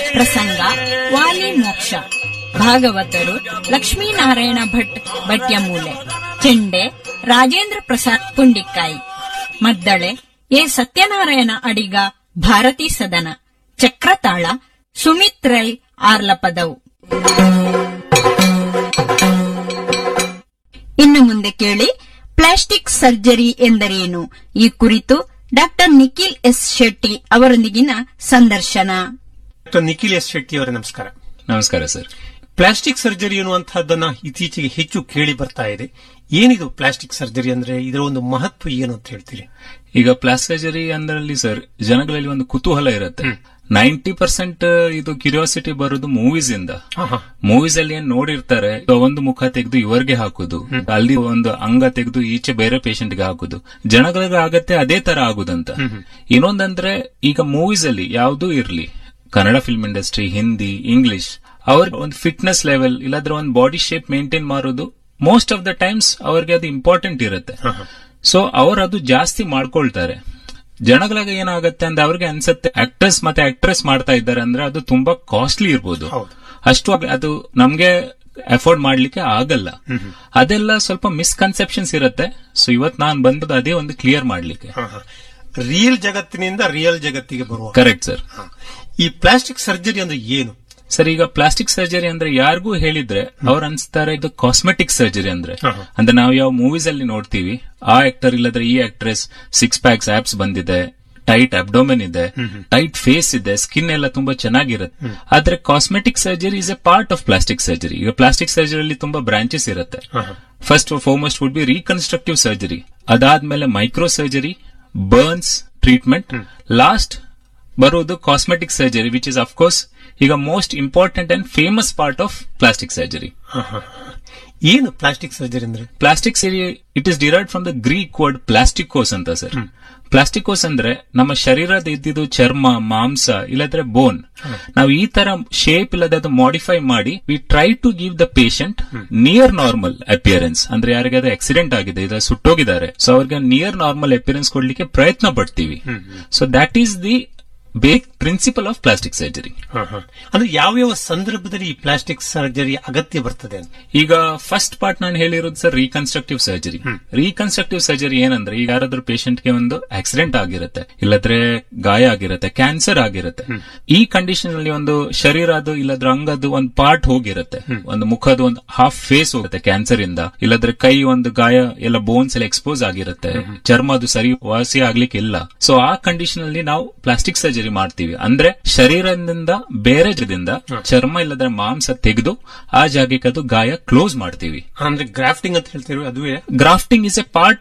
ಪ್ರಸಂಗ ವಾಲಿ ಮೋಕ್ಷ ಭಾಗವತರು ಲಕ್ಷ್ಮೀನಾರಾಯಣ ಭಟ್ ಭಟ್ಯಮೂಲೆ ಚೆಂಡೆ ರಾಜೇಂದ್ರ ಪ್ರಸಾದ್ ಪುಂಡಿಕ್ಕಾಯಿ ಮದ್ದಳೆ ಎ ಸತ್ಯನಾರಾಯಣ ಅಡಿಗ ಭಾರತೀ ಸದನ ಚಕ್ರತಾಳ ಸುಮಿತ್ ರೈ ಆರ್ಲಪದವು ಇನ್ನು ಮುಂದೆ ಕೇಳಿ ಪ್ಲಾಸ್ಟಿಕ್ ಸರ್ಜರಿ ಎಂದರೇನು ಈ ಕುರಿತು ಡಾಕ್ಟರ್ ನಿಖಿಲ್ ಎಸ್ ಶೆಟ್ಟಿ ಅವರೊಂದಿಗಿನ ಸಂದರ್ಶನ ಡಾಕ್ಟರ್ ನಿಖಿಲ್ ಎಸ್ ಶೆಟ್ಟಿ ಅವರೇ ನಮಸ್ಕಾರ ನಮಸ್ಕಾರ ಸರ್ ಪ್ಲಾಸ್ಟಿಕ್ ಸರ್ಜರಿ ಎನ್ನುವಂತಹದ್ದನ್ನ ಇತ್ತೀಚೆಗೆ ಹೆಚ್ಚು ಕೇಳಿ ಬರ್ತಾ ಇದೆ ಏನಿದು ಪ್ಲಾಸ್ಟಿಕ್ ಸರ್ಜರಿ ಅಂದ್ರೆ ಇದರ ಒಂದು ಮಹತ್ವ ಏನು ಅಂತ ಹೇಳ್ತೀರಿ ಈಗ ಪ್ಲಾಸ್ಟಿಕ್ ಸರ್ಜರಿ ಅಂದ್ರಲ್ಲಿ ಸರ್ ಜನಗಳಲ್ಲಿ ಒಂದು ಕುತೂಹಲ ಇರುತ್ತೆ ನೈಂಟಿ ಪರ್ಸೆಂಟ್ ಇದು ಕ್ಯೂರಿಯಾಸಿಟಿ ಬರೋದು ಮೂವೀಸ್ ಇಂದ ಆಹಾ. ಮೂವೀಸ್ ಅಲ್ಲಿ ಏನ್ ನೋಡಿರ್ತಾರೆ ಒಂದು ಮುಖ ತೆಗೆದು ಇವರಿಗೆ ಹಾಕುದು ಅಲ್ಲಿ ಒಂದು ಅಂಗ ತೆಗೆದು ಈಚೆ ಬೇರೆ ಪೇಷಂಟ್ ಗೆ ಹಾಕುದು ಜನಗಳಿಗೆ ಆಗತ್ತೆ ಅದೇ ತರ ಆಗುದಂತ ಇನ್ನೊಂದಂದ್ರೆ ಈಗ ಮೂವೀಸ್ ಅಲ್ಲಿ ಯಾವ್ದೂ ಇರ್ಲಿ Kannada film industry Hindi English ಅವ್ರ ಒಂದು ಫಿಟ್ನೆಸ್ ಲೆವೆಲ್ ಇಲ್ಲಾದ್ರೆ ಒಂದು ಬಾಡಿ ಶೇಪ್ ಮೇಂಟೈನ್ ಮಾಡೋದು ಮೋಸ್ಟ್ ಆಫ್ ದ ಟೈಮ್ಸ್ ಅವ್ರಿಗೆ ಅದು ಇಂಪಾರ್ಟೆಂಟ್ ಇರುತ್ತೆ ಸೊ ಅವರು ಅದು ಜಾಸ್ತಿ ಮಾಡ್ಕೊಳ್ತಾರೆ ಜನಗಳಿಗೆ ಏನಾಗುತ್ತೆ ಅಂದ್ರೆ ಅವ್ರಿಗೆ ಅನ್ಸತ್ತೆ ಆಕ್ಟರ್ಸ್ ಮತ್ತೆ ಆಕ್ಟ್ರೆಸ್ ಮಾಡ್ತಾ ಇದ್ದಾರೆ ಅಂದ್ರೆ ಅದು ತುಂಬಾ ಕಾಸ್ಟ್ಲಿ ಇರ್ಬೋದು ಹೌದು. ಅಷ್ಟು ಆಗ್- ಅದು ನಮ್ಗೆ ಅಫೋರ್ಡ್ ಮಾಡ್ಲಿಕ್ಕೆ ಆಗಲ್ಲ ಅದೆಲ್ಲ ಸ್ವಲ್ಪ ಮಿಸ್ಕನ್ಸೆಪ್ಷನ್ಸ್ ಇರುತ್ತೆ ಸೊ ಇವತ್ ನಾನ್ ಬಂದದ್ದು ಅದೇ ಒಂದು ಕ್ಲಿಯರ್ ಮಾಡ್ಲಿಕ್ಕೆ ರಿಯಲ್ ಜಗತ್ತಿನಿಂದ ರಿಯಲ್ ಜಗತ್ತಿಗೆ ಬರುವ ಕರೆಕ್ಟ್ ಸರ್ ಹಾ. ಈ ಪ್ಲಾಸ್ಟಿಕ್ ಸರ್ಜರಿ ಅಂದ್ರೆ ಏನು ಸರ್ ಈಗ ಪ್ಲಾಸ್ಟಿಕ್ ಸರ್ಜರಿ ಅಂದ್ರೆ ಯಾರಿಗೂ ಹೇಳಿದ್ರೆ ಅವ್ರು ಅನ್ಸ್ತಾರೆ ಇದು ಕಾಸ್ಮೆಟಿಕ್ ಸರ್ಜರಿ ಅಂದ್ರೆ ಆಹಾ. ಅಂದ್ರೆ ನಾವು ಯಾವ ಮೂವೀಸ್ ಅಲ್ಲಿ ನೋಡ್ತೀವಿ ಆ ಆಕ್ಟರ್ ಇಲ್ಲದ್ರೆ ಈ ಆಕ್ಟ್ರೆಸ್ ಸಿಕ್ಸ್ ಪ್ಯಾಕ್ಸ್ ಆಪ್ಸ್ ಬಂದಿದೆ ಟೈಟ್ ಅಬ್ಡೋಮೆನ್ ಇದೆ ಟೈಟ್ ಫೇಸ್ ಇದೆ ಸ್ಕಿನ್ ಎಲ್ಲ ತುಂಬಾ ಚೆನ್ನಾಗಿರುತ್ತೆ ಆದ್ರೆ cosmetic surgery is a part of plastic surgery ಈಗ ಪ್ಲಾಸ್ಟಿಕ್ ಸರ್ಜರಿಯಲ್ಲಿ ತುಂಬಾ ಬ್ರಾಂಚಸ್ ಇರುತ್ತೆ first foremost would be reconstructive surgery ಅದಾದ್ಮೇಲೆ micro surgery burns treatment last ಬರುವುದು cosmetic surgery which is of course ಈಗ most important and famous part of plastic surgery ಏನು plastic surgery ಅಂದ್ರೆ plastic ಸರಿ it is derived from the Greek word plastikos ಅಂತ sir plastikos ಅಂದ್ರೆ ನಮ್ಮ ಶರೀರದ ಇದ್ದಿದ್ದು ಚರ್ಮ ಮಾಂಸ ಇಲ್ಲದ್ರೆ ಬೋನ್ ನಾವು ಈ ತರ ಶೇಪ್ ಇಲ್ಲದೆ ಅದು ಮಾಡಿಫೈ ಮಾಡಿ we try to give the patient near normal appearance ಅಂದ್ರೆ ಯಾರಿಗೆ ಅದು ಆಕ್ಸಿಡೆಂಟ್ ಆಗಿದೆ ಇದು ಸುಟ್ಟೋಗಿದ್ದಾರೆ ಸೊ ಅವ್ರಿಗೆ ನಿಯರ್ ನಾರ್ಮಲ್ ಅಪಿಯರೆನ್ಸ್ ಕೊಡ್ಲಿಕ್ಕೆ ಪ್ರಯತ್ನ ಪಡ್ತೀವಿ so that is the basic principle of plastic surgery ಅಂದ್ರೆ ಯಾವ್ಯಾವ ಸಂದರ್ಭದಲ್ಲಿ ಈ ಪ್ಲಾಸ್ಟಿಕ್ ಸರ್ಜರಿ ಅಗತ್ಯ ಬರ್ತದೆ ಅಂತ ಈಗ ಫಸ್ಟ್ ಪಾರ್ಟ್ ನಾನು ಹೇಳಿರೋದು sir reconstructive surgery reconstructive surgery ಏನಂದ್ರೆ ಈಗ ಯಾರಾದ್ರೂ patient ಗೆ ಒಂದು ಆಕ್ಸಿಡೆಂಟ್ ಆಗಿರುತ್ತೆ ಇಲ್ಲದ್ರೆ ಗಾಯ ಆಗಿರುತ್ತೆ ಕ್ಯಾನ್ಸರ್ ಆಗಿರುತ್ತೆ ಈ ಕಂಡೀಷನ್ ಅಲ್ಲಿ ಒಂದು ಶರೀರ ಅದು ಇಲ್ಲದ್ರೆ ಅಂಗದ್ದು ಒಂದು ಪಾರ್ಟ್ ಹೋಗಿರುತ್ತೆ ಒಂದು ಮುಖದ ಒಂದು ಹಾಫ್ ಫೇಸ್ ಹೋಗುತ್ತೆ ಕ್ಯಾನ್ಸರ್ ಇಂದ ಇಲ್ಲದ್ರೆ ಕೈ ಒಂದು ಗಾಯ ಎಲ್ಲ ಬೋನ್ಸ್ ಎಲ್ಲ ಎಕ್ಸ್ಪೋಸ್ ಆಗಿರುತ್ತೆ ಚರ್ಮ ಅದು ಸರಿ ವಾಸಿ ಆಗ್ಲಿಕ್ಕೆ ಇಲ್ಲ ಸೊ ಆ ಕಂಡೀಷನ್ ಅಲ್ಲಿ ನಾವು ಪ್ಲಾಸ್ಟಿಕ್ ಸರ್ಜರಿ ಮಾಡ್ತೀವಿ ಅಂದ್ರೆ ಶರೀರದಿಂದ ಬೇರೆ ಜದಿಂದ ಚರ್ಮ ಇಲ್ಲದ್ರೆ ಮಾಂಸ ತೆಗೆದು ಆ ಜಾಗಕ್ಕೆ ಅದು ಗಾಯ ಕ್ಲೋಸ್ ಮಾಡ್ತೀವಿ ಅಂದ್ರೆ ಗ್ರಾಫ್ಟಿಂಗ್ ಅಂತ ಹೇಳ್ತೀವಿ ಅದುವೇ ಗ್ರಾಫ್ಟಿಂಗ್ ಇಸ್ ಎ ಪಾರ್ಟ್